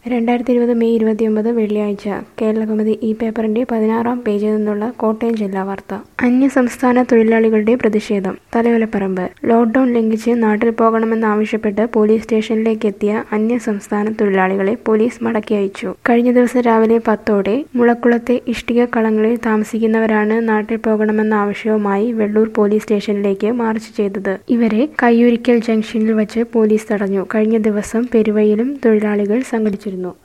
രണ്ടായിരത്തി ഇരുപത് മെയ് ഇരുപത്തിയൊമ്പത് വെള്ളിയാഴ്ച കേരളകൗമുദി ഈ പേപ്പറിന്റെ പതിനാറാം പേജിൽ നിന്നുള്ള കോട്ടയം ജില്ലാ വാർത്ത അന്യസംസ്ഥാന തൊഴിലാളികളുടെ പ്രതിഷേധം തലയോലപ്പറമ്പ് ലോക്ഡൌൺ ലംഘിച്ച് നാട്ടിൽ പോകണമെന്നാവശ്യപ്പെട്ട് പോലീസ് സ്റ്റേഷനിലേക്ക് എത്തിയ അന്യസംസ്ഥാന തൊഴിലാളികളെ പോലീസ് മടക്കി അയച്ചു കഴിഞ്ഞ ദിവസം രാവിലെ പത്തോടെ മുളക്കുളത്തെ ഇഷ്ടിക കളങ്ങളിൽ താമസിക്കുന്നവരാണ് നാട്ടിൽ പോകണമെന്ന ആവശ്യവുമായി വെള്ളൂർ പോലീസ് സ്റ്റേഷനിലേക്ക് മാർച്ച് ചെയ്തത് ഇവരെ കയ്യൂരിക്കൽ ജംഗ്ഷനിൽ വച്ച് പോലീസ് തടഞ്ഞു കഴിഞ്ഞ ദിവസം പെരുവയിലും തൊഴിലാളികൾ സംഘടിച്ചിരുന്നു